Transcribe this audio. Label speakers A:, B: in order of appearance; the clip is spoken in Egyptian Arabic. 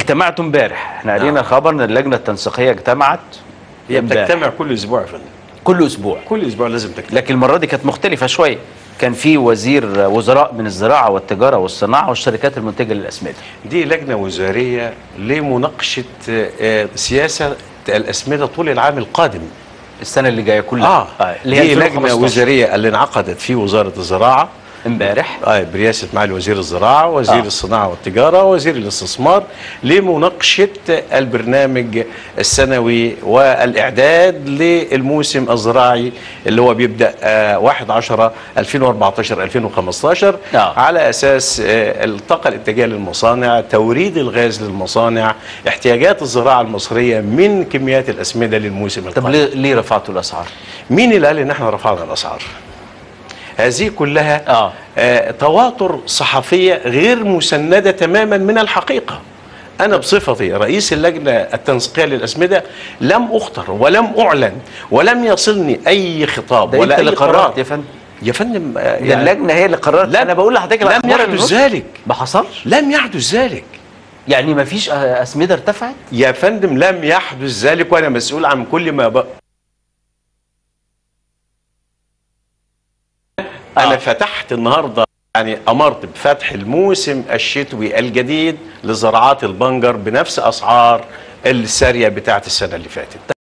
A: اجتمعتوا امبارح احنا قرينا خبر ان اللجنه التنسيقيه اجتمعت
B: هي
A: امبارح.
B: بتجتمع كل اسبوع يا فندم
A: كل اسبوع
B: كل اسبوع لازم تجتمع
A: لكن المره دي كانت مختلفه شويه كان في وزير وزراء من الزراعه والتجاره والصناعه والشركات المنتجه للاسمده
B: دي لجنه وزاريه لمناقشه آه، سياسه الاسمده طول العام القادم
A: السنه اللي جايه كلها
B: اه
A: اللي هي
B: دي لجنه
A: 2015.
B: وزاريه اللي انعقدت في وزاره الزراعه
A: امبارح
B: آه برئاسة معالي وزير الزراعة وزير
A: آه.
B: آه. الصناعة والتجارة وزير الاستثمار لمناقشة البرنامج السنوي والإعداد للموسم الزراعي اللي هو بيبدأ آه 1 10 2014 2015
A: آه.
B: على أساس آه الطاقة الإنتاجية للمصانع توريد الغاز للمصانع احتياجات الزراعة المصرية من كميات الأسمدة للموسم
A: طب
B: القادم
A: ليه, ليه رفعتوا الاسعار؟
B: مين اللي قال ان احنا رفعنا الاسعار هذه كلها
A: آه.
B: آه تواتر صحفيه غير مسنده تماما من الحقيقه انا بصفتي رئيس اللجنه التنسيقيه للاسمده لم اخطر ولم اعلن ولم يصلني اي خطاب
A: ده
B: ولا
A: انت اللي
B: اي
A: قررت
B: قرار
A: يا فندم
B: يا فندم آه
A: ده اللجنه هي اللي قررت
B: لا
A: انا بقول لحضرتك
B: لم
A: الأخبار اللي
B: يحدث
A: نشرت.
B: ذلك
A: ما حصلش
B: لم يحدث ذلك
A: يعني ما فيش اسمده ارتفعت
B: يا فندم لم يحدث ذلك وانا مسؤول عن كل ما ب... انا
A: آه.
B: فتحت النهارده يعني امرت بفتح الموسم الشتوي الجديد لزراعات البنجر بنفس اسعار الساريه بتاعت السنه اللي فاتت